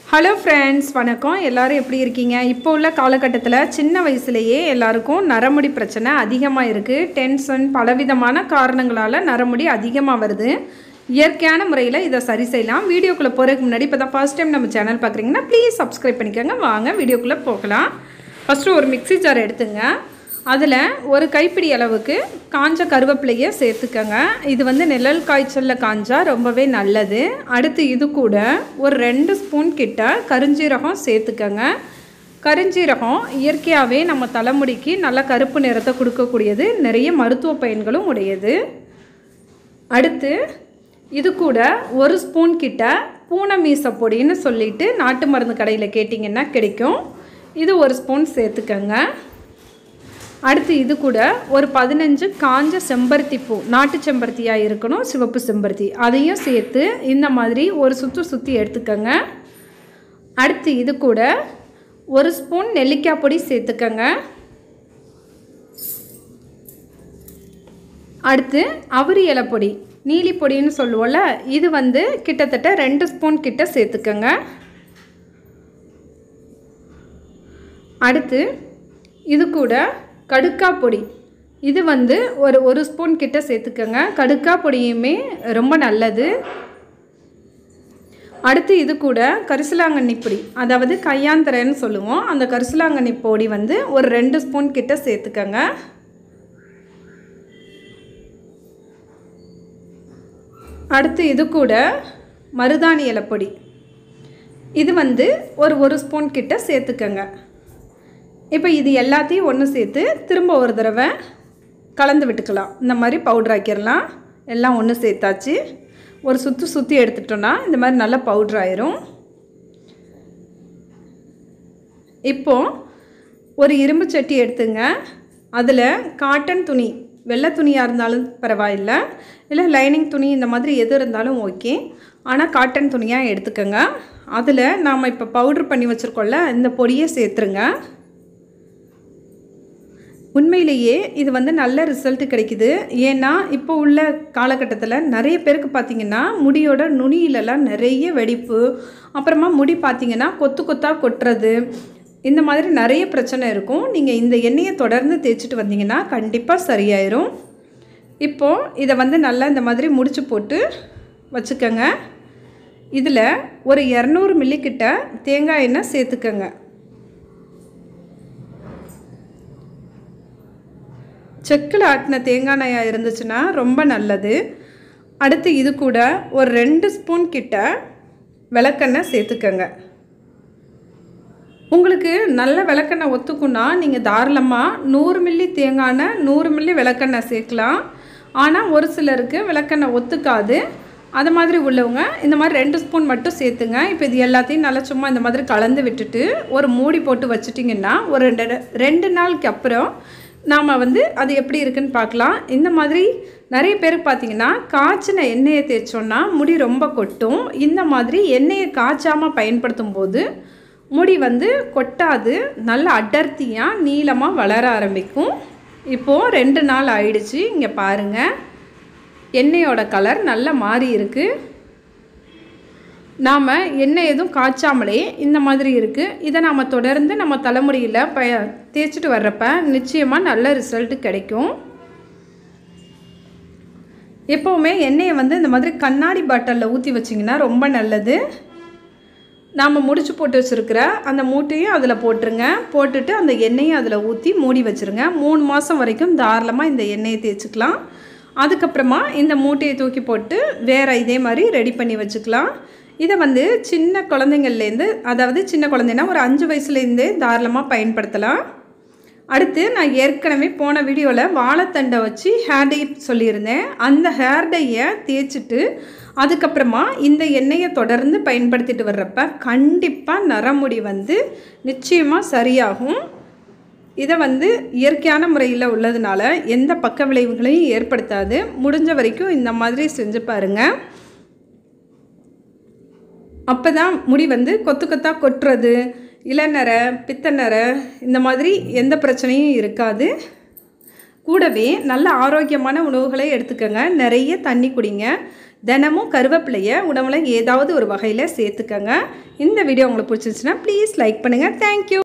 hello friends வணக்கம் எல்லாரும் எப்படி இருக்கீங்க இப்போ உள்ள காலகட்டத்தில் சின்ன வயசுலேயே எல்லாருக்கும் நரமுடி பிரச்சனை அதிகமாக இருக்குது டென்ஷன் பலவிதமான காரணங்களால் நரமுடி அதிகமாக வருது இயற்கையான முறையில் இதை சரி செய்யலாம் வீடியோக்குள்ளே போகிறதுக்கு முன்னாடி இப்போ தான் ஃபர்ஸ்ட் டைம் நம்ம சேனல் பார்க்குறீங்கன்னா ப்ளீஸ் சப்ஸ்கிரைப் பண்ணிக்கோங்க வாங்க வீடியோக்குள்ளே போகலாம் ஃபஸ்ட்டு ஒரு மிக்ஸி ஜார் எடுத்துங்க அதில் ஒரு கைப்பிடி அளவுக்கு காஞ்ச கருவேப்பிலையை சேர்த்துக்கங்க இது வந்து நிழல் காய்ச்சலில் காஞ்சா ரொம்பவே நல்லது அடுத்து இது கூட ஒரு ரெண்டு ஸ்பூன் கிட்ட கருஞ்சீரகம் சேர்த்துக்கங்க கருஞ்சீரகம் இயற்கையாகவே நம்ம தலைமுடிக்கு நல்ல கருப்பு நிறத்தை கொடுக்கக்கூடியது நிறைய மருத்துவ பயன்களும் உடையது அடுத்து இது கூட ஒரு ஸ்பூன் கிட்ட பூனை மீச பொடின்னு சொல்லிட்டு நாட்டு மருந்து கடையில் கேட்டிங்கன்னா கிடைக்கும் இது ஒரு ஸ்பூன் சேர்த்துக்கங்க அடுத்து இது கூட ஒரு பதினஞ்சு காஞ்ச செம்பருத்தி பூ நாட்டு செம்பருத்தியாக இருக்கணும் சிவப்பு செம்பருத்தி அதையும் சேர்த்து இந்த மாதிரி ஒரு சுற்று சுற்றி எடுத்துக்கங்க அடுத்து இது கூட ஒரு ஸ்பூன் நெல்லிக்காய் பொடி சேர்த்துக்கங்க அடுத்து அவரி இலை பொடி நீலி பொடின்னு சொல்லுவோம்ல இது வந்து கிட்டத்தட்ட ரெண்டு ஸ்பூன் கிட்ட சேர்த்துக்கங்க அடுத்து இது கூட கடுக்கா பொடி இது வந்து ஒரு ஒரு ஸ்பூன் கிட்ட சேர்த்துக்கங்க கடுக்கா பொடியுமே ரொம்ப நல்லது அடுத்து இது கூட கரிசலாங்கண்ணி பொடி அதாவது கையாந்தரைன்னு சொல்லுவோம் அந்த கரிசலாங்கண்ணி பொடி வந்து ஒரு ரெண்டு ஸ்பூன் கிட்ட சேர்த்துக்கங்க அடுத்து இது கூட மருதாணி இலைப்பொடி இது வந்து ஒரு ஒரு ஸ்பூன் கிட்ட சேர்த்துக்கங்க இப்போ இது எல்லாத்தையும் ஒன்று சேர்த்து திரும்ப ஒரு தடவை கலந்து விட்டுக்கலாம் இந்த மாதிரி பவுட்ரு ஆக்கிடலாம் எல்லாம் ஒன்று சேர்த்தாச்சு ஒரு சுற்றி சுற்றி எடுத்துட்டோன்னா இந்த மாதிரி நல்லா பவுட்ரு ஆயிரும் இப்போது ஒரு இரும்பு சட்டி எடுத்துங்க அதில் காட்டன் துணி வெள்ளை துணியாக இருந்தாலும் பரவாயில்ல இல்லை லைனிங் துணி இந்த மாதிரி எது இருந்தாலும் ஓகே ஆனால் காட்டன் துணியாக எடுத்துக்கோங்க அதில் நாம் இப்போ பவுட்ரு பண்ணி வச்சுருக்கோம்ல இந்த பொடியை சேர்த்துருங்க உண்மையிலேயே இது வந்து நல்ல ரிசல்ட் கிடைக்குது ஏன்னா இப்போ உள்ள காலகட்டத்தில் நிறைய பேருக்கு பார்த்திங்கன்னா முடியோட நுனியிலலாம் நிறைய வெடிப்பு அப்புறமா முடி பார்த்திங்கன்னா கொத்து கொத்தாக கொட்டுறது இந்த மாதிரி நிறைய பிரச்சனை இருக்கும் நீங்கள் இந்த எண்ணெயை தொடர்ந்து தேய்ச்சிட்டு வந்தீங்கன்னா கண்டிப்பாக சரியாயிரும் இப்போது இதை வந்து நல்லா இந்த மாதிரி முடிச்சு போட்டு வச்சுக்கோங்க இதில் ஒரு இரநூறு மில்லிக்கிட்ட தேங்காய் எண்ணெய் சேர்த்துக்கங்க செக்கில் ஆட்டின தேங்காய் எண்ணெயாக இருந்துச்சுன்னா ரொம்ப நல்லது அடுத்து இது கூட ஒரு ரெண்டு ஸ்பூன் கிட்ட விளக்கெண்ணெய் சேர்த்துக்கங்க உங்களுக்கு நல்ல விளக்கெண்ணெய் ஒத்துக்குன்னா நீங்கள் தாராளமாக நூறு மில்லி தேங்காய் எண்ணெய் நூறு மில்லி விளக்கெண்ணெய் சேர்க்கலாம் ஆனால் ஒரு சிலருக்கு விளக்கெண்ணெய் ஒத்துக்காது அது மாதிரி உள்ளவங்க இந்த மாதிரி ரெண்டு ஸ்பூன் மட்டும் சேர்த்துங்க இப்போ இது எல்லாத்தையும் நல்லா சும்மா இந்த மாதிரி கலந்து விட்டுட்டு ஒரு மூடி போட்டு வச்சுட்டிங்கன்னா ஒரு ரெண்டு ரெண்டு நாளுக்கு அப்புறம் நாம் வந்து அது எப்படி இருக்குன்னு பார்க்கலாம் இந்த மாதிரி நிறைய பேருக்கு பார்த்தீங்கன்னா காய்ச்சின எண்ணெயை தேய்ச்சோன்னா முடி ரொம்ப கொட்டும் இந்த மாதிரி எண்ணெயை காய்ச்சாமல் பயன்படுத்தும் போது முடி வந்து கொட்டாது நல்ல அடர்த்தியாக நீளமாக வளர ஆரம்பிக்கும் இப்போது ரெண்டு நாள் ஆயிடுச்சு இங்கே பாருங்கள் எண்ணெயோட கலர் நல்லா மாறி இருக்குது நாம் எண்ணெய் எதுவும் காய்ச்சாமலே இந்த மாதிரி இருக்குது இதை நாம் தொடர்ந்து நம்ம தலைமுடியில் ப தேய்ச்சிட்டு வர்றப்ப நிச்சயமாக நல்ல ரிசல்ட் கிடைக்கும் எப்போவுமே எண்ணெயை வந்து இந்த மாதிரி கண்ணாடி பாட்டிலில் ஊற்றி வச்சிங்கன்னா ரொம்ப நல்லது நாம் முடிச்சு போட்டு வச்சுருக்கிற அந்த மூட்டையும் அதில் போட்டுருங்க போட்டுட்டு அந்த எண்ணெயும் அதில் ஊற்றி மூடி வச்சுருங்க மூணு மாதம் வரைக்கும் தாராளமாக இந்த எண்ணெயை தேய்ச்சிக்கலாம் அதுக்கப்புறமா இந்த மூட்டையை தூக்கி போட்டு வேறு இதே மாதிரி ரெடி பண்ணி வச்சுக்கலாம் இதை வந்து சின்ன குழந்தைங்கள்லேருந்து அதாவது சின்ன குழந்தைன்னா ஒரு அஞ்சு வயசுலேருந்தே தாராளமாக பயன்படுத்தலாம் அடுத்து நான் ஏற்கனவே போன வீடியோவில் வாழைத்தண்டை வச்சு ஹேர் டை சொல்லியிருந்தேன் அந்த ஹேர் டையை தேய்ச்சிட்டு அதுக்கப்புறமா இந்த எண்ணெயை தொடர்ந்து பயன்படுத்திட்டு வர்றப்ப கண்டிப்பாக நரமுடி வந்து நிச்சயமாக சரியாகும் இதை வந்து இயற்கையான முறையில் உள்ளதுனால எந்த பக்க விளைவுகளையும் ஏற்படுத்தாது முடிஞ்ச வரைக்கும் இந்த மாதிரி செஞ்சு பாருங்கள் அப்போ தான் முடி வந்து கொத்து கொத்தாக கொட்டுறது இளநரை பித்தநரை இந்த மாதிரி எந்த பிரச்சனையும் இருக்காது கூடவே நல்ல ஆரோக்கியமான உணவுகளை எடுத்துக்கோங்க நிறைய தண்ணி குடிங்க தினமும் கருவேப்பிலையை உணவில் ஏதாவது ஒரு வகையில் சேர்த்துக்கங்க இந்த வீடியோ உங்களுக்கு பிடிச்சிருந்துச்சுன்னா ப்ளீஸ் லைக் பண்ணுங்கள் தேங்க்யூ